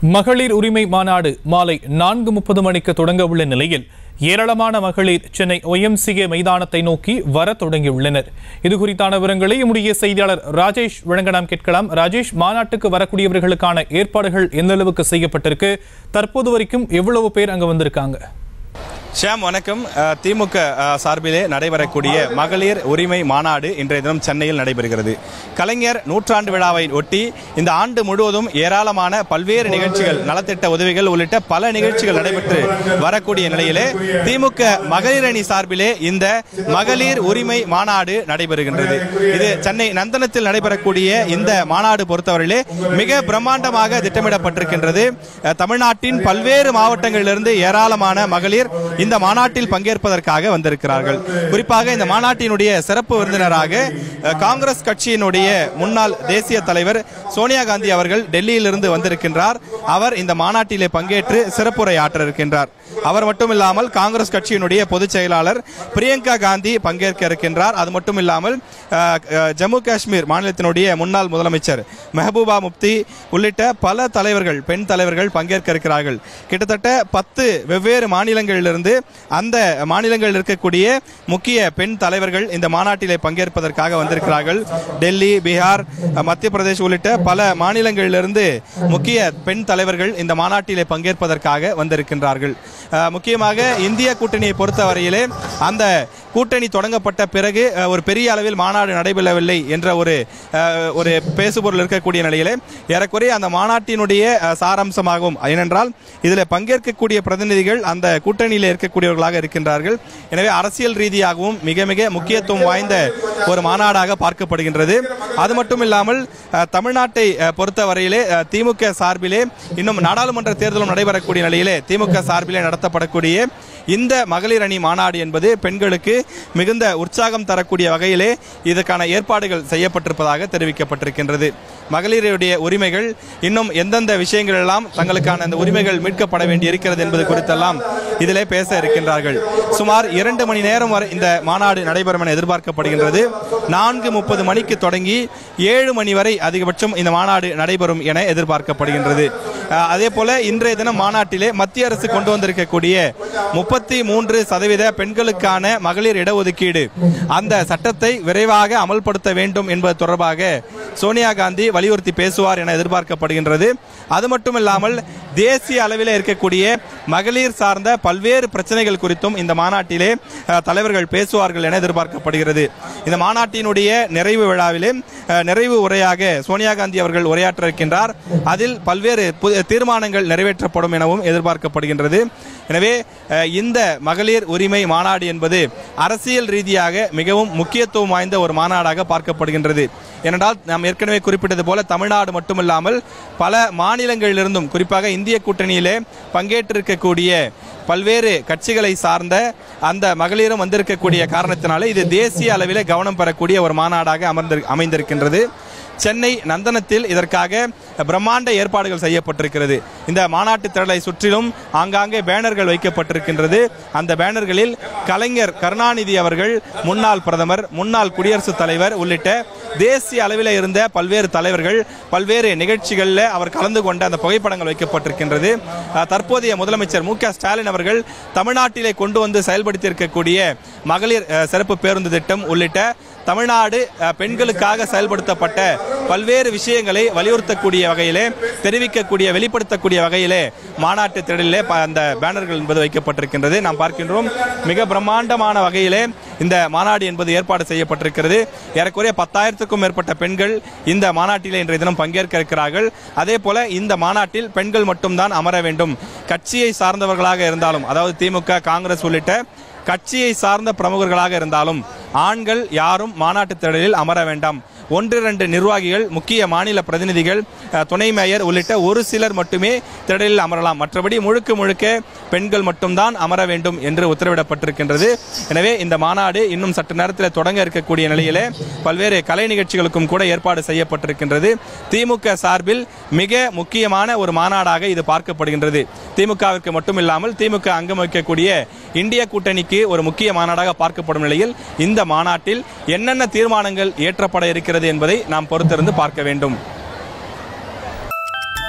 மகளிர் உரிமை மாநாடு மாலை நான்கு முப்பது மணிக்கு தொடங்க உள்ள நிலையில் ஏராளமான மகளிர் சென்னை ஒய்எம்சிஏ மைதானத்தை நோக்கி வர தொடங்கியுள்ளனர் இது குறித்தான விவரங்களை நம்முடைய செய்தியாளர் ராஜேஷ் வழங்க நாம் கேட்கலாம் ராஜேஷ் மாநாட்டுக்கு வரக்கூடியவர்களுக்கான ஏற்பாடுகள் எந்த அளவுக்கு செய்யப்பட்டிருக்கு தற்போது வரைக்கும் எவ்வளவு பேர் அங்க வந்திருக்காங்க ஷியாம் வணக்கம் அஹ், திமுக அஹ், சார்பிலே நடைபெறக்கூடிய மகளிர் உரிமை மாநாடு இன்றைய தினம் சென்னையில் நடைபெறுகிறது கலைஞர் நூற்றாண்டு விழாவை ஒட்டி இந்த ஆண்டு முழுவதும் ஏராளமான பல்வேறு நிகழ்ச்சிகள் நலத்திட்ட உதவிகள் உள்ளிட்ட பல நிகழ்ச்சிகள் நடைபெற்று வரக்கூடிய நிலையிலே திமுக மகளிர் அணி சார்பிலே இந்த மகளிர் உரிமை மாநாடு நடைபெறுகின்றது இது சென்னை நந்தனத்தில் நடைபெறக்கூடிய இந்த மாநாடு பொறுத்தவரையிலே மிக பிரம்மாண்டமாக திட்டமிடப்பட்டிருக்கின்றது அஹ், தமிழ்நாட்டின் பல்வேறு மாவட்டங்களிலிருந்து ஏராளமான மகளிர் இந்த மாநாட்டில் பங்கேற்பதற்காக வந்திருக்கிறார்கள் குறிப்பாக இந்த மாநாட்டினுடைய சிறப்பு விருந்தினராக அஹ், காங்கிரஸ் கட்சியினுடைய முன்னாள் தேசிய தலைவர் சோனியா காந்தி அவர்கள் டெல்லியிலிருந்து வந்திருக்கின்றார் அவர் இந்த மாநாட்டிலே பங்கேற்று சிறப்புரை ஆற்ற இருக்கின்றார் அவர் மட்டுமில்லாமல் காங்கிரஸ் கட்சியினுடைய பொதுச் செயலாளர் பிரியங்கா காந்தி பங்கேற்க இருக்கின்றார் அது மட்டும் இல்லாமல் அஹ், அஹ், ஜம்மு காஷ்மீர் மாநிலத்தினுடைய முன்னாள் முதலமைச்சர் மெஹபூபா முப்தி உள்ளிட்ட பல தலைவர்கள் பெண் தலைவர்கள் பங்கேற்க இருக்கிறார்கள் கிட்டத்தட்ட பத்து வெவ்வேறு மாநிலங்களிலிருந்து அந்த மாநிலங்களில் இருக்கக்கூடிய முக்கிய பெண் தலைவர்கள் இந்த மாநாட்டிலே பங்கேற்பதற்காக வந்திருக்கிறார்கள் டெல்லி பீகார் அஹ், மத்திய பிரதேஷ் உள்ளிட்ட பல மாநிலங்களிலிருந்து முக்கிய பெண் தலைவர்கள் இந்த மாநாட்டிலே பங்கேற்பதற்காக வந்திருக்கின்றார்கள் அஹ், முக்கியமாக இந்திய கூட்டணியை பொறுத்தவரையிலே அந்த கூட்டணி தொடங்கப்பட்ட பிறகு அஹ், ஒரு பெரிய அளவில் மாநாடு நடைபெறவில்லை என்ற ஒரு அஹ், ஒரு பேசுபொருள் இருக்கக்கூடிய நிலையிலே ஏறக்குறைய அந்த மாநாட்டினுடைய அஹ், சாராம்சமாகும் ஏனென்றால் இதில் பங்கேற்கக்கூடிய பிரதிநிதிகள் அந்த கூட்டணியில் இருக்கக்கூடியவர்களாக இருக்கின்றார்கள் எனவே அரசியல் ரீதியாகவும் மிக மிக முக்கியத்துவம் வாய்ந்த ஒரு மாநாடாக பார்க்கப்படுகின்றது அது மட்டும் இல்லாமல் அஹ், தமிழ்நாட்டை அஹ், பொறுத்தவரையிலே அஹ், திமுக சார்பிலே இன்னும் நாடாளுமன்ற தேர்தலும் நடைபெறக்கூடிய நிலையிலே திமுக சார்பிலே நடத்தப்படக்கூடிய இந்த மகளிர் அணி மாநாடு என்பது பெண்களுக்கு மிகுந்த உற்சாகம் தரக்கூடிய வகையிலே இதற்கான ஏற்பாடுகள் செய்யப்பட்டிருப்பதாக தெரிவிக்கப்பட்டிருக்கின்றது மகளிருடைய உரிமைகள் இன்னும் எந்தெந்த விஷயங்கள் எல்லாம் தங்களுக்கான அந்த உரிமைகள் மீட்கப்பட வேண்டி இருக்கிறது என்பது குறித்தெல்லாம் இதிலே பேச இருக்கின்றார்கள் சுமார் இரண்டு மணி நேரம் வரை இந்த மாநாடு நடைபெறும் என எதிர்பார்க்கப்படுகின்றது நான்கு முப்பது மணிக்கு தொடங்கி ஏழு மணி வரை அதிகபட்சம் இந்த மாநாடு நடைபெறும் என எதிர்பார்க்கப்படுகின்றது அஹ், அதே போல இன்றைய தினம் மாநாட்டிலே மத்திய அரசு கொண்டு வந்திருக்கக்கூடிய முப்பத்தி மூன்று சதவீத பெண்களுக்கான மகளிர் இடஒதுக்கீடு அந்த சட்டத்தை விரைவாக அமல்படுத்த வேண்டும் என்பது தொடர்பாக சோனியா காந்தி வலியுறுத்தி பேசுவார் என எதிர்பார்க்கப்படுகின்றது அது மட்டும் இல்லாமல் தேசிய அளவில் இருக்கக்கூடிய மகளிர் சார்ந்த பல்வேறு பிரச்சனைகள் குறித்தும் இந்த மாநாட்டிலே அஹ், தலைவர்கள் பேசுவார்கள் என எதிர்பார்க்கப்படுகிறது இந்த மாநாட்டினுடைய நிறைவு விழாவிலே அஹ், நிறைவு உரையாக சோனியா காந்தி அவர்கள் உரையாற்ற இருக்கின்றார் அதில் பல்வேறு பு- தீர்மானங்கள் நிறைவேற்றப்படும் எனவும் எதிர்பார்க்கப்படுகின்றது எனவே அஹ், இந்த மகளிர் உரிமை மாநாடு என்பது அரசியல் ரீதியாக மிகவும் முக்கியத்துவம் வாய்ந்த ஒரு மாநாடாக பார்க்கப்படுகின்றது ஏனென்றால் நாம் ஏற்கனவே குறிப்பிட்டது போல தமிழ்நாடு மட்டுமில்லாமல் பல மாநிலங்களிலிருந்தும் குறிப்பாக இந்திய கூட்டணியிலே பங்கேற்றிருக்கக்கூடிய பல்வேறு கட்சிகளை சார்ந்த அந்த மகளிரும் வந்திருக்கக்கூடிய காரணத்தினாலே இது தேசிய அளவிலே கவனம் பெறக்கூடிய ஒரு மாநாடாக அமர்ந்து அமைந்திருக்கின்றது சென்னை நந்தனத்தில் இதற்காக பிரம்மாண்ட ஏற்பாடுகள் செய்யப்பட்டிருக்கிறது இந்த மாநாட்டு திரளை சுற்றிலும் ஆங்காங்கே பேனர்கள் வைக்கப்பட்டிருக்கின்றது அந்த பேனர்களில் கலைஞர் கருணாநிதி அவர்கள் முன்னாள் பிரதமர் முன்னாள் குடியரசுத் தலைவர் உள்ளிட்ட தேசிய அளவில் இருந்த பல்வேறு தலைவர்கள் பல்வேறு நிகழ்ச்சிகளில் அவர் கலந்து கொண்ட அந்த புகைப்படங்கள் வைக்கப்பட்டிருக்கின்றது அஹ், தற்போதைய முதலமைச்சர் மு க ஸ்டாலின் அவர்கள் தமிழ்நாட்டிலே கொண்டு வந்து செயல்படுத்தி இருக்கக்கூடிய மகளிர் அஹ், சிறப்பு பேருந்து திட்டம் உள்ளிட்ட தமிழ்நாடு அஹ், பெண்களுக்காக செயல்படுத்தப்பட்ட பல்வேறு விஷயங்களை வலியுறுத்தக்கூடிய வகையிலே தெரிவிக்கக்கூடிய வெளிப்படுத்தக்கூடிய வகையிலே மாநாட்டு திடலிலே ப- அந்த பேனர்கள் என்பது வைக்கப்பட்டிருக்கின்றது நாம் பார்க்கின்றோம் மிக பிரம்மாண்டமான வகையிலே இந்த மாநாடு என்பது ஏற்பாடு செய்யப்பட்டிருக்கிறது ஏறக்குறைய பத்தாயிரத்துக்கும் மேற்பட்ட பெண்கள் இந்த மாநாட்டிலே இன்றைய தினம் பங்கேற்க இருக்கிறார்கள் அதே போல இந்த மாநாட்டில் பெண்கள் மட்டும்தான் அமர வேண்டும் கட்சியை சார்ந்தவர்களாக இருந்தாலும் அதாவது திமுக காங்கிரஸ் உள்ளிட்ட கட்சியை சார்ந்த பிரமுகர்களாக இருந்தாலும் ஆண்கள் யாரும் மாநாட்டு திடலில் அமர வேண்டாம் ஒன்று இரண்டு நிர்வாகிகள் முக்கிய மாநில பிரதிநிதிகள் அஹ், துணை மேயர் உள்ளிட்ட ஒரு சிலர் மட்டுமே திடலில் அமரலாம் மற்றபடி முழுக்க முழுக்க பெண்கள் மட்டும்தான் அமர வேண்டும் என்று உத்தரவிடப்பட்டிருக்கின்றது எனவே இந்த மாநாடு இன்னும் சற்று நேரத்தில் தொடங்க இருக்கக்கூடிய நிலையிலே பல்வேறு கலை நிகழ்ச்சிகளுக்கும் கூட ஏற்பாடு செய்யப்பட்டிருக்கின்றது திமுக சார்பில் மிக முக்கியமான ஒரு மாநாடாக இது பார்க்கப்படுகின்றது திமுகவிற்கு மட்டும் இல்லாமல் திமுக அங்கம் வகிக்கக்கூடிய இந்திய கூட்டணிக்கு ஒரு முக்கிய மாநாடாக பார்க்கப்படும் நிலையில் இந்த மாநாட்டில் என்னென்ன தீர்மானங்கள் இயற்றப்பட இருக்கிறது என்பதை நாம் பொறுத்திருந்து பார்க்க வேண்டும்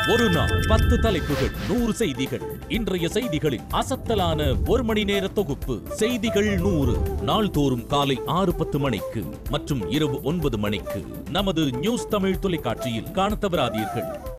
ஒரு நாள் பத்து தலைப்புகள் நூறு செய்திகள் இன்றைய செய்திகளின் அசத்தலான ஒரு மணி நேர தொகுப்பு செய்திகள் நூறு நாள்தோறும் காலை ஆறு பத்து மணிக்கு மற்றும் இரவு ஒன்பது மணிக்கு நமது நியூஸ் தமிழ் தொலைக்காட்சியில் காணத் தவறாதீர்கள்